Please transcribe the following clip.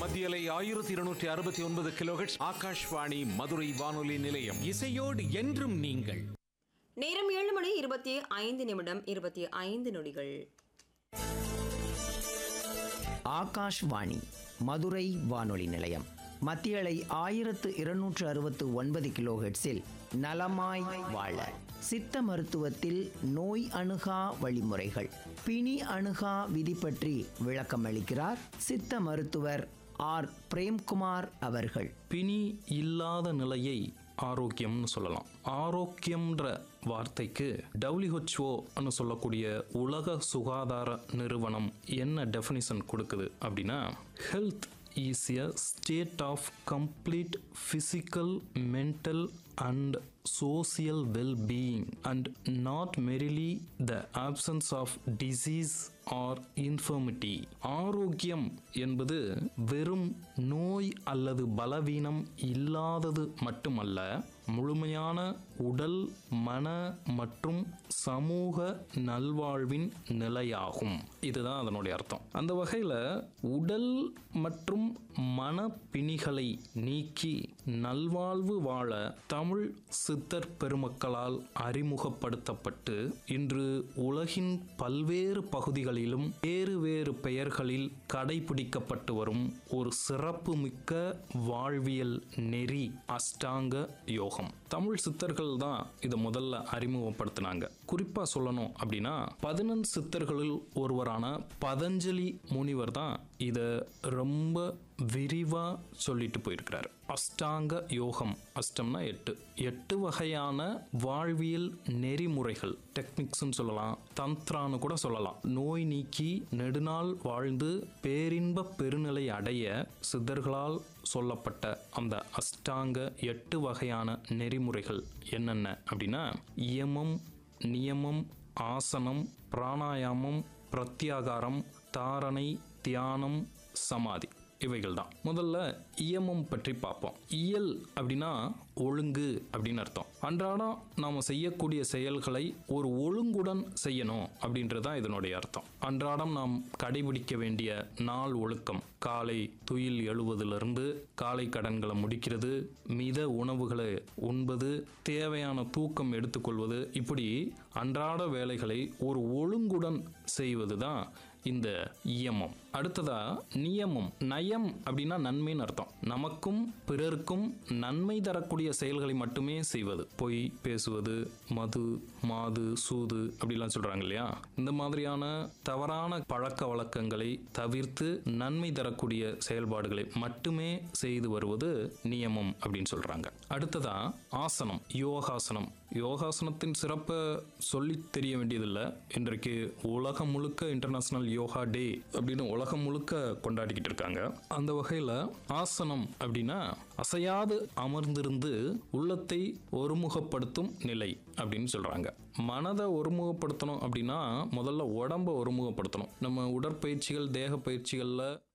மத்தியலை ஆயிரத்தி இருநூற்றி அறுபத்தி ஒன்பது கிலோஹெட்ஸ் ஆகாஷ்வாணி மதுரை வானொலி நிலையம் இசையோடு என்றும் நீங்கள் நேரம் ஏழு மணி இருபத்தி ஐந்து நிமிடம் இருபத்தி ஐந்து நொடிகள் ஆகாஷ்வாணி மதுரை வானொலி நிலையம் மத்தியலை ஆயிரத்து இருநூற்று அறுபத்து ஒன்பது கிலோஹெட்ஸில் நலமாய் வாழ சித்த மருத்துவத்தில் நோய் அணுகா வழிமுறைகள் பிணி அணுகா விதி பற்றி விளக்கம் அளிக்கிறார் சித்த மருத்துவர் ஆர் பிரேம்குமார் அவர்கள் பிணி இல்லாத நிலையை ஆரோக்கியம்னு சொல்லலாம் ஆரோக்கியம்ன்ற வார்த்தைக்கு டபிள்யூஹெச்ஓன்னு சொல்லக்கூடிய உலக சுகாதார நிறுவனம் என்ன டெஃபினிஷன் கொடுக்குது அப்படின்னா health is a state of complete physical mental and social well being and not merely the absence of disease or infirmity ஆரோக்கியம் என்பது வெறும் நோய் அல்லது பலவீனம் இல்லாதது மட்டுமல்ல முழுமையான உடல் மன மற்றும் சமூக நல்வாழ்வின் நிலையாகும் இதுதான் அதனுடைய அர்த்தம் அந்த வகையில் உடல் மற்றும் மன பிணிகளை நீக்கி நல்வாழ்வு வாழ தமிழ் சித்தர் பெருமக்களால் அறிமுகப்படுத்தப்பட்டு இன்று உலகின் பல்வேறு பகுதிகளிலும் வேறு வேறு பெயர்களில் கடைபிடிக்கப்பட்டு வரும் ஒரு சிறப்புமிக்க வாழ்வியல் நெறி அஷ்டாங்க யோகம் தமிழ் சித்தர்கள் தான் இதை முதல்ல அறிமுகப்படுத்தினாங்க குறிப்பா சொல்லணும் அப்படின்னா பதினெண் சித்தர்களில் ஒருவரான பதஞ்சலி முனிவர் தான் இதை ரொம்ப விரிவா சொல்லிட்டு போயிருக்கிறார் அஷ்டாங்க யோகம் அஷ்டம்னா எட்டு எட்டு வகையான வாழ்வியல் நெறிமுறைகள் டெக்னிக்ஸ்னு சொல்லலாம் தந்த்ரான்னு கூட சொல்லலாம் நோய் நீக்கி நெடுநாள் வாழ்ந்து பேரின்ப பெருநிலை அடைய சித்தர்களால் சொல்லப்பட்ட அந்த அஷ்டாங்க எட்டு வகையான நெறிமுறைகள் என்னென்ன அப்படின்னா இயமம் நியமம் ஆசனம் பிராணாயாமம் பிரத்யாகாரம் தாரணை தியானம் சமாதி இவைகள் தான் முதல்ல இயமம் பற்றி பார்ப்போம் இயல் அப்படின்னா ஒழுங்கு அப்படின்னு அர்த்தம் அன்றாடம் நாம் செய்யக்கூடிய செயல்களை ஒரு ஒழுங்குடன் செய்யணும் அப்படின்றது தான் இதனுடைய அர்த்தம் அன்றாடம் நாம் கடைபிடிக்க வேண்டிய நாள் ஒழுக்கம் காலை துயில் எழுவதிலிருந்து காலை கடன்களை முடிக்கிறது மித உணவுகளை உண்பது தேவையான தூக்கம் எடுத்துக்கொள்வது இப்படி அன்றாட வேலைகளை ஒரு ஒழுங்குடன் செய்வது தான் இந்த இயமம் அடுத்ததா நியமம் நயம் அப்படின்னா நன்மைன்னு அர்த்தம் நமக்கும் பிறருக்கும் நன்மை தரக்கூடிய செயல்களை மட்டுமே செய்வது பொய் பேசுவது மது மாது சூது அப்படிலாம் சொல்றாங்க இல்லையா இந்த மாதிரியான தவறான பழக்க வழக்கங்களை தவிர்த்து நன்மை தரக்கூடிய செயல்பாடுகளை மட்டுமே செய்து வருவது நியமம் அப்படின்னு சொல்றாங்க அடுத்ததா ஆசனம் யோகாசனம் யோகாசனத்தின் சிறப்பை சொல்லி தெரிய வேண்டியதில்லை இன்றைக்கு உலகம் முழுக்க இன்டர்நேஷனல் யோகா டே அப்படின்னு உலகம் முழுக்க கொண்டாடிக்கிட்டு இருக்காங்க அந்த வகையில் ஆசனம் அப்படின்னா அசையாது அமர்ந்திருந்து உள்ளத்தை ஒருமுகப்படுத்தும் நிலை அப்படின்னு சொல்றாங்க மனதை ஒருமுகப்படுத்தணும் அப்படின்னா முதல்ல உடம்பை ஒருமுகப்படுத்தணும் நம்ம உடற்பயிற்சிகள் தேக பயிற்சிகளில்